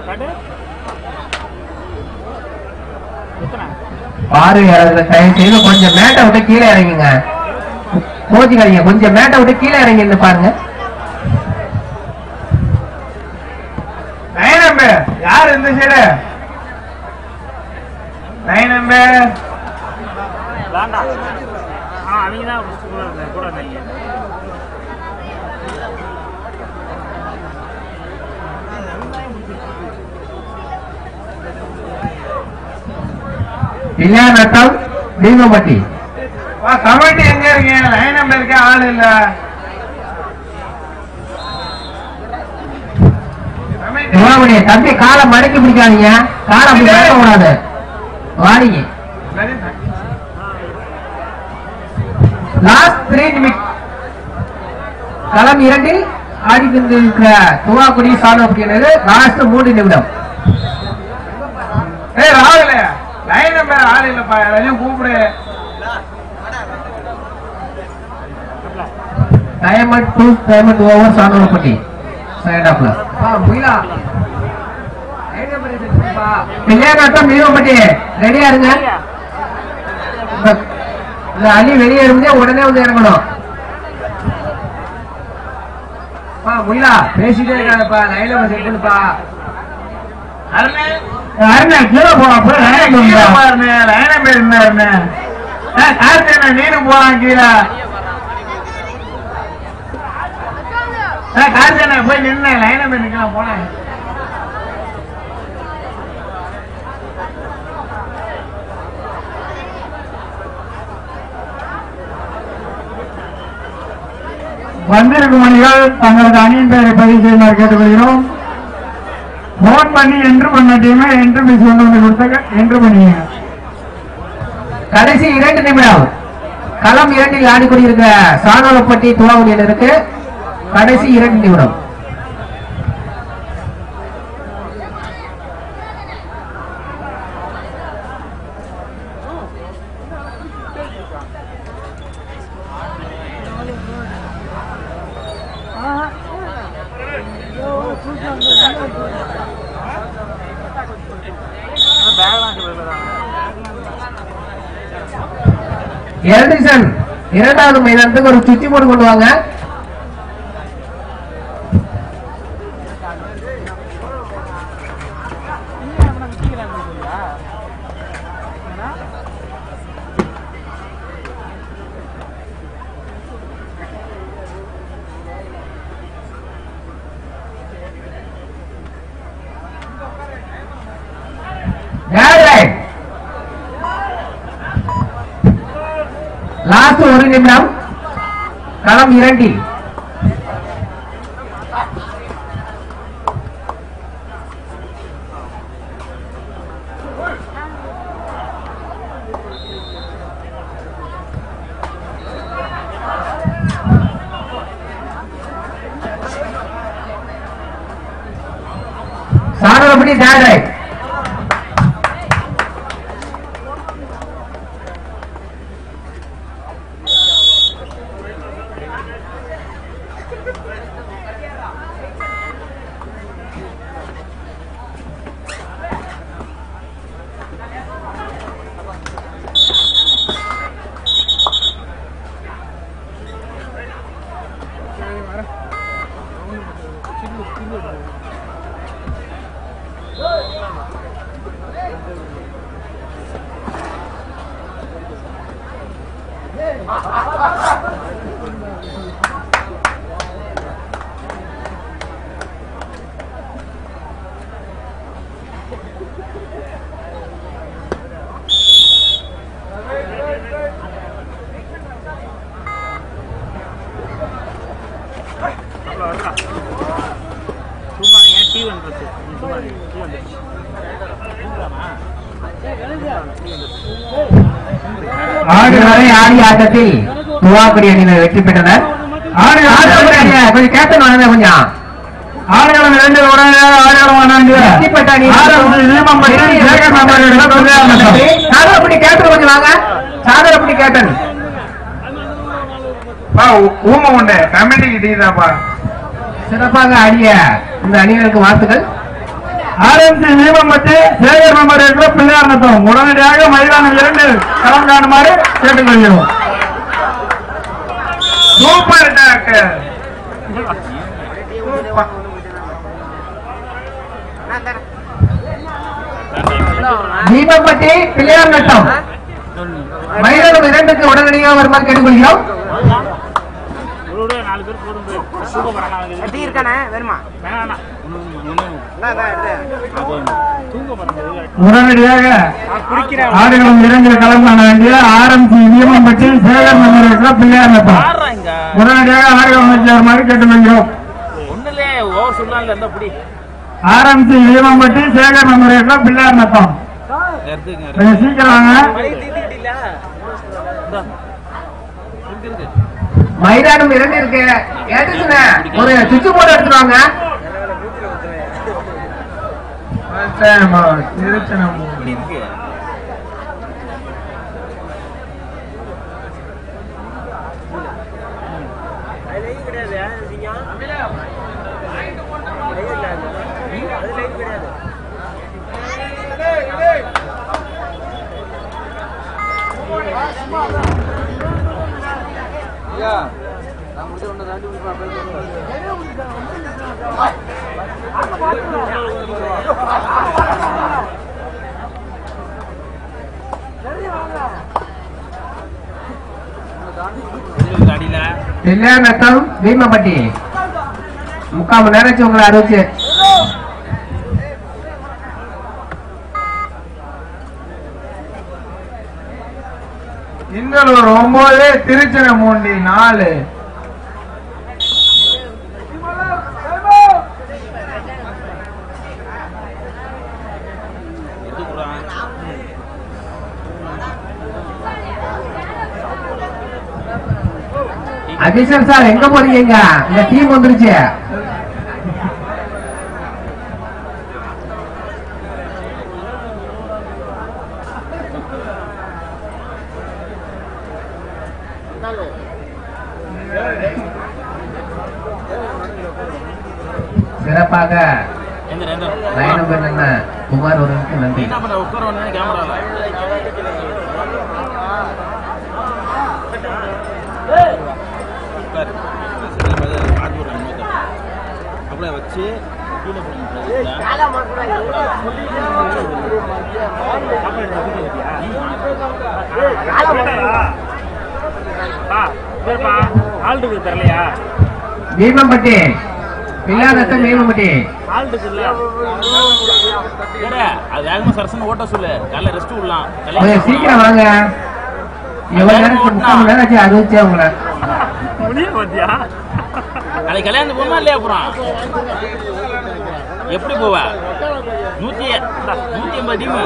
பார்வையாளர்கள் தயவு செய்து கொஞ்சம் மேட்டை விட்டு கீழே இறங்குங்க கோச்சிக்காதீங்க கொஞ்சம் மேட்டை விட்டு கீழே இறங்கி இருந்து பாருங்க நயனம்பே யார் இந்த சைடு நயனம்பே வேண்டாம் ஆ அவங்க தான் கூட இருந்தாங்க, கூட இருந்தாங்க இல்லையா நட்டம் தீபம்பட்டி வா கமிட்டி எங்க இருக்கீங்க நயனம்பே இருக்க ஆள் இல்ல கமிட்டி சிவாமணி தம்பி காலை மடக்கி பிடிக்காதீங்க காலை அப்படி மடக்க கூடாது வாடிங்க லாஸ்ட் த்ரீ நிமிட் களம் இரண்டில் ஆடி கொண்டிருக்கிற துவாக்குடி சாணப்பட்டியனது லாஸ்ட் மூன்று நிமிடம் ஏய் ராகுல லைன் நம்பர் ஆள் இல்லப்பா யாரையும் கூப்பிடு diamond two diamond over Sanapatti side ஆஃப்ல பிள்ளையாட்டம் மீனப்பட்டி ரெடியா இருங்க இந்த- இந்த அணி வெளியேறும்போதே உடனே வந்து இறங்கணும் பா முயிலா பேசிட்டே இருக்காதப்பா லைன்ல செட் பண்ணுப்பா அருணே அருணா கீழே போவா போய் line ல கீழே போங்க. பாருண்ணே லைன் நம்பர் இருந்தாருண்ணே கார்த்தியண்ணே நீனும் போறான் கீழே கார்த்தியண்ணே போய் நின்று லைன் நம்பர் நிக்கலாம் போனேன் வந்திருக்கும் மணிகள் தங்களது அணியின் பெயரை பதிவு செய்யுமாறு கேட்டுக்கொள்கிறோம் போன் பண்ணி என்று பண்ண டீமை என்று மிஸ் கொண்டு வந்து கொடுத்த என்று பண்ணிங்க கடைசி இரண்டு நிமிடம் களம் இரண்டில் ஆடிக்கொண்டிருக்கிற சாணவப்பட்டி துவாகுடியினருக்கு கடைசி இரண்டு நிமிடம் பேக்லாம் சொல்லுதான் எல்டிசன் இரண்டாவது மைதானத்துக்கு ஒரு சுத்தி போட்டு கொண்டு வாங்க லாஸ்ட் ஒரு நிமிடம் களம் இரண்டில் சாணப்படி தேர்ட் ரைட் அவ்வளோ வரலாம் தூங்காதீங்க டீ வந்துருச்சு நீ தூங்காதீங்க டீ வந்துருச்சு தூங்கலாமா டீ வந்துருச்சு ஆடு வரை ஆடிய ஆட்டத்தில் துவாக்குடி அணியினர் வெற்றி பெற்றனர் ஆடு ஆடுபடி அணியா, கொஞ்சம் கேப்டன் வாங்க கொஞ்சம் ஆடுகளம் இரண்டு உடனே ஆடுகளம் நான்கு வெற்றி பெற்ற அணி சாதரப்பட்டி கேப்டன் கொஞ்சம் வாங்க சாதரப்பட்டி கேப்டன் ஊம உண்டு கமிட்டிக்கு டீ தான்ப்பா சிறப்பாக ஆடிய இந்த அணியினருக்கு வாழ்த்துக்கள் ஆர்எம்சி வீமம்பட்டி சேகர் மெமோரியல் பிள்ளையார் நத்தம் உடனடியாக மைதானம் இரண்டு களம் காணுமாறு கேட்டுக்கொள்கிறோம் சூப்பர் டாக்டர் தீபம்பட்டி பிள்ளையார் நட்டம் மைதானம் இரண்டுக்கு உடனடியாக வருமாறு கேட்டுக்கொள்கிறோம் ஒரு நாலு பேர் போதும் போய் சூப்பர் படம் டீ இருக்கானே வேணுமா வேணாம் இந்தா, இந்தா, எடுத்து. தூங்க போறாங்க உடனடியாக குடிக்கிறேன் ஆடுகளம் இரண்டில் களம் காண வேண்டிய ஆர்எம்சி வீமம்பட்டி சேகர் மெமோரியல் பிள்ளையார் நத்தம் ஆடுறாங்க உடனடியாக ஆடுகளம் நோக்கி வருமாறு கேட்டுக்கொள்கிறோம் ஒண்ணுலே ஓவர் சொல்லலாம்ல இருந்தா புடி ஆர்எம்சி வீமம்பட்டி சேகர் மெமோரியல் பிள்ளையார் நத்தம் எடுத்துங்க கொஞ்சம் சீக்கிரம் வாங்க மைதானம் இரண்டு இருக்கு ஏட்டுச்சுண்ணே ஒரு சுவிட்ச் போர்டு எடுத்துட்டு வாங்க அடியில பிள்ளையார் நட்டம் பீமப்பட்டி முக்கால் மணி நேரம் ஆச்சு உங்களை அறிவிச்சு இந்தலூர் ஒன்பது திருச்சிரமூண்டி நாலு அபிஷன் சார் எங்க போறீங்க இங்க? இந்த டீம் வந்துருச்சு சிறப்பாக எந்த எந்த லைன் நம்பர் என்ன குமார் ஒருவருக்கு நன்றி என்ன பண்ண உட்கார வந்து கேமரால உட்காரு மாத்தி விடுறேன் இன்னொருத்தர். அப்படியே வச்சு கீழே போடுங்க ஆல்டுக்கு தரலையா பீமம்பட்டி பிள்ளையார் நட்டம் பீமம்பட்டி ஆல்டுக்கு இல்ல அது வேகமா சரசன்னு ஓட்ட சொல்லு காலைல ரெஸ்ட் விடலாம் கொஞ்சம் சீக்கிரம் வாங்க எவ்வளவு நேரம் முக்கால் மணி நேரம் ஆச்சு அறிவிச்சே உங்களை முடிய பாத்தியா நாளைக்கு கல்யாணத்துக்கு போமா இல்லையா அப்புறம் எப்படி போவ நூத்தி நூத்தி ஐம்பது டீமு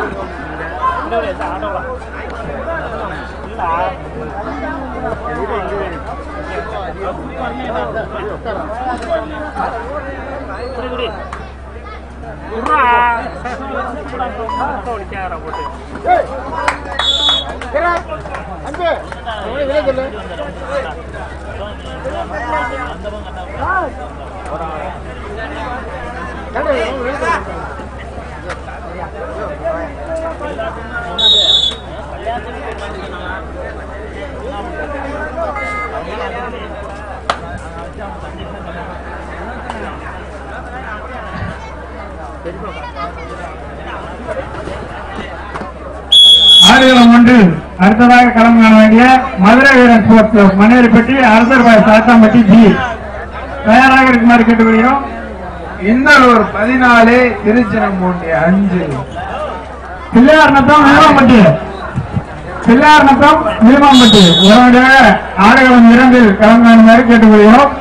ஆடுகளம் ஒன்று அடுத்ததாக களம் காண வேண்டிய மதுரை வீரன் ஸ்போர்ட்ஸ் கிளப் மணியரிப்பட்டி அரசர் பாய் சாத்தாம்பட்டி ஜி தயாராக இருக்குமாறு கேட்டுக்கொள்கிறோம் இந்தலூர் பதினாலு திருச்சிரம்பூண்டி அஞ்சு பிள்ளையார் நத்தம் வீமாம்பட்டி பிள்ளையார் நத்தம் வீமாம்பட்டி உடனடியாக ஆடுகளம் இரண்டில் களம் காணுமாறு கேட்டுக்கொள்கிறோம்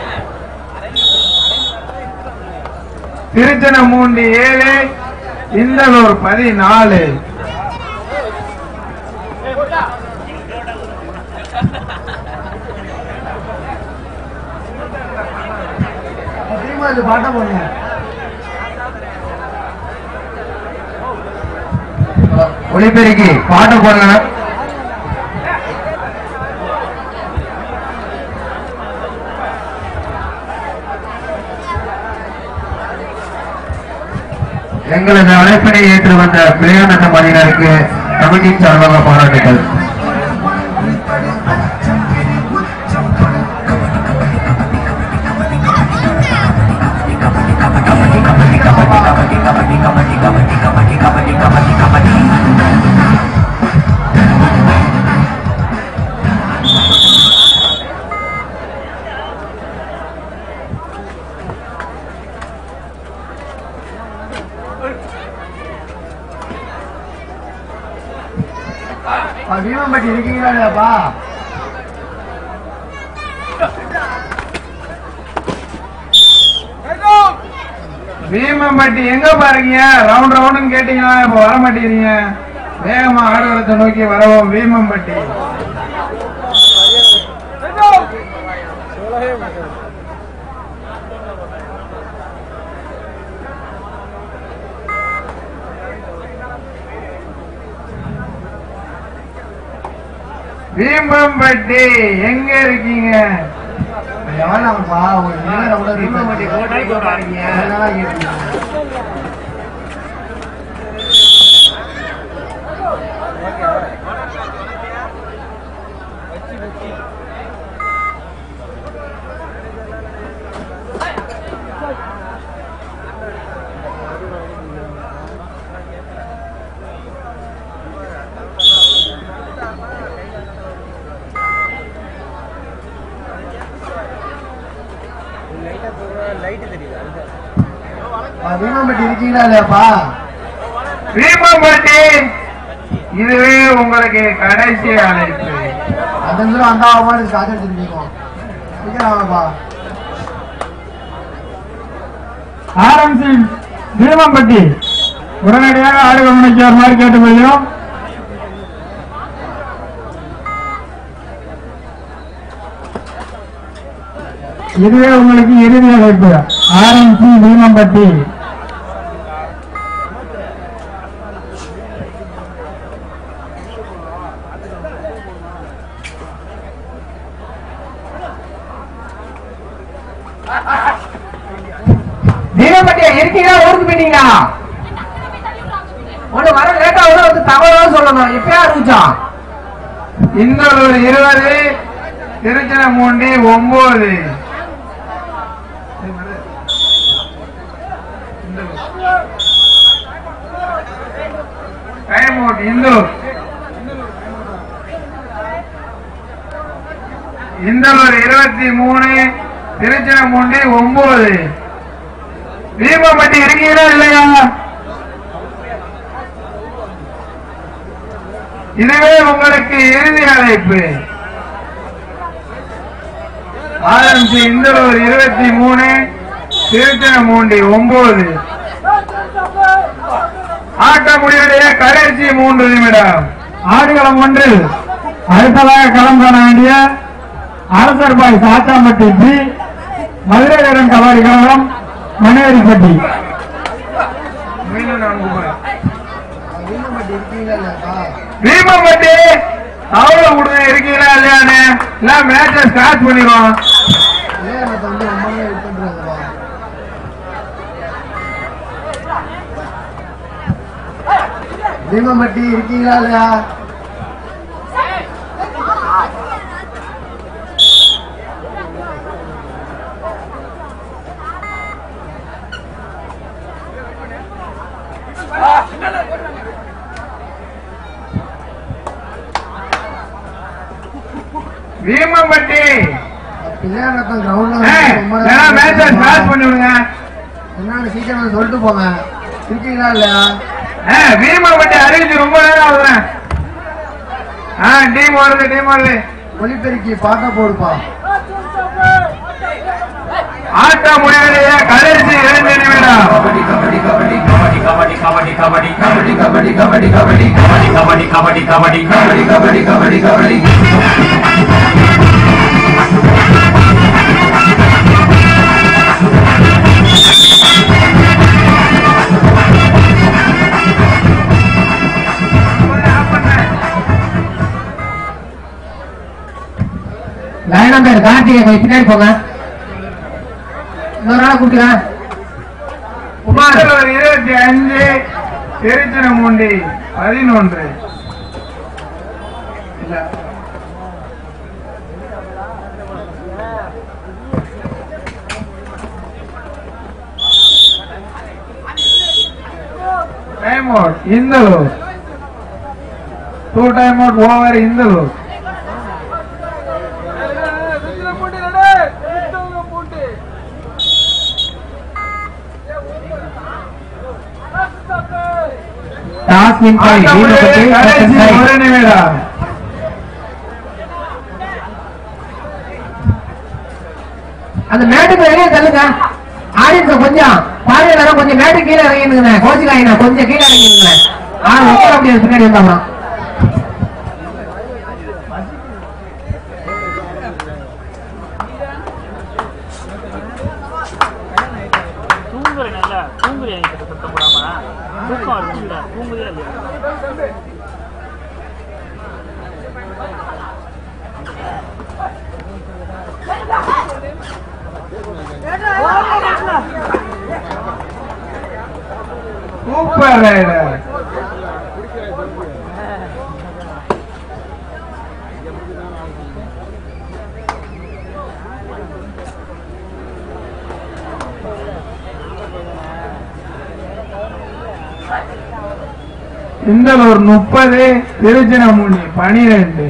திருச்சிரம்பூண்டி ஏழு இந்தலூர் பதினாலு ஒளிபெருக்கி பாட்டு போடலாம் எங்களது அழைப்பினை ஏற்று வந்த விளையாட்டு மணியினருக்கு கமிட்டியின் சார்பாக பாராட்டுகள் பீமம்பட்டி இருக்கீங்களாப்பா பீமம்பட்டி எங்க பாருங்க ரவுண்ட் ரவுண்டுன்னு கேட்டீங்கன்னா இப்ப வர மாட்டேங்கிறீங்க வேகமா ஆடுகளத்தை நோக்கி வரவும் பீமம்பட்டி பீமம்பட்டி எங்க இருக்கீங்க எவ்வளோப்பா ஒரு நேரம் கூட பீமம்பட்டி கோட்டை போடுறாங்க. பீமம்பட்டி இருக்கீங்களா இல்லையாப்பா பீமம்பட்டி இதுவே உங்களுக்கு கடைசி அழைப்பு அந்த தூரம் அந்த மாதிரி காத்து எடுத்துருக்கோம் சீக்கிரமாப்பா ஆரம்பிச்சு பீமம்பட்டி உடனடியாக ஆடு கவனிக்கு வருமாறு கேட்டுக்கொள்கிறோம் இதுவே உங்களுக்கு இறுதி அழைப்பு ஆரம்பிச்சு பீமம்பட்டி தீனப்பட்டியா இருக்கீங்களா ஊருக்கு போயிட்டீங்களா ஒண்ணு வர லேட்டா வந்து வந்து தகவலா சொல்லணும் எப்பயா அறிவிச்சான் இந்த ஒரு இருபது திருச்சிரமூண்டி ஒன்பது டைம் அவுட் இந்தூர் இந்த ஒரு இருபத்தி மூணு திருச்சிரமூண்டி ஒன்பது தீபம்பட்டி இருக்கீங்களா இல்லையா இதுவே உங்களுக்கு இறுதி அழைப்பு ஆரம்பிச்சு இந்த ஒரு இருபத்தி மூணு திருச்சிரமூண்டி ஒன்பது ஆட்ட முடிவுடைய கடைசி மூன்று நிமிடம் ஆடுகளம் ஒன்றில் அடுத்ததாக களம் காண வேண்டிய அரசர் பாய் சாத்தாம்பட்டி பி மதுரை வீரன் கபாடி கழகம் மணியரிப்பட்டி மீண்டும் நான் கூப்பிடுறேன். பீமம்பட்டி அவ்வளவு கொடுங்க இருக்கீங்களா இல்லையானு இல்ல மேட்ச ஸ்டார்ட் பண்ணிடுவோம் பீமம்பட்டி இருக்கீங்களா இல்லையா பீமம்பட்டி பிள்ளையாரத்தம் கிரவுண்ட்ல மேட்ச ஸ்டார்ட் பண்ணி விடுங்க என்னன்னு சீக்கிரம் சொல்லிட்டு போங்க இருக்கீங்களா இல்லையா ஆ, பீமம்பட்டி அறிவிச்சு ரொம்ப நேரம் ஆகுதுண்ணே ஆ டீம் வருது டீம் வருது ஒலிபெருக்கி பாட்டா போடுப்பா ஆட்ட முடிவுடைய கடைசி இரண்டு நிமிடம் லைனா பேர் கார்த்திகை பின்னாடி போங்க இன்னொரு நாள் கூப்பிட்டுங்க குமார் இந்தலூர் இருபத்தி அஞ்சு திருச்சிரமூண்டி பதினொன்று இல்ல time out Indalur two time out over Indalur toss win by Veerappatti கடைசி செகண்ட் சைட் ஒரு நிமிடம் அந்த மேட்டுக்கு வெளியே தள்ளுங்க ஆடியன்ஸ் கொஞ்சம் பார்வையாளரும் கொஞ்சம் மேட்டு கீழே இறங்கிடுங்க கோச்சிக்காயினா கொஞ்சம் கீழே இறங்கிடுங்க ஆ உட்கார முடியாது பின்னாடி வந்தோம்னா தூங்குறேன் நல்லா தூங்குறியா நீ சத்தம் போடாம தூக்கம் வருதுல்ல தூங்குறியா இல்லையா சூப்பர் ரைடர் இந்தலூர் முப்பது திருச்சினமுனி பனிரெண்டு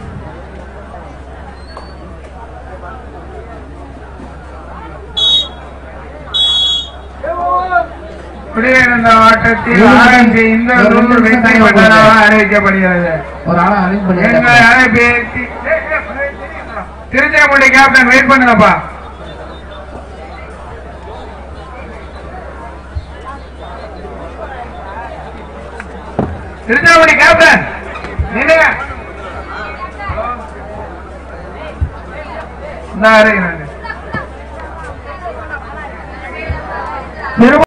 குடியிருந்த ஆட்டத்தில் ஆரஞ்சு இந்த வெற்றி பெற்றதாக அறிவிக்கப்படுகிறது ஒரு ஆளை அரேஞ்ச் பண்ணி எங்களை அழைப்பு திருச்சிராப்பள்ளி கேப்டன் வெயிட் பண்ணுங்கப்பா திருச்சிராப்பள்ளி கேப்டன் நில்லுங்க இந்த அறையினாங்க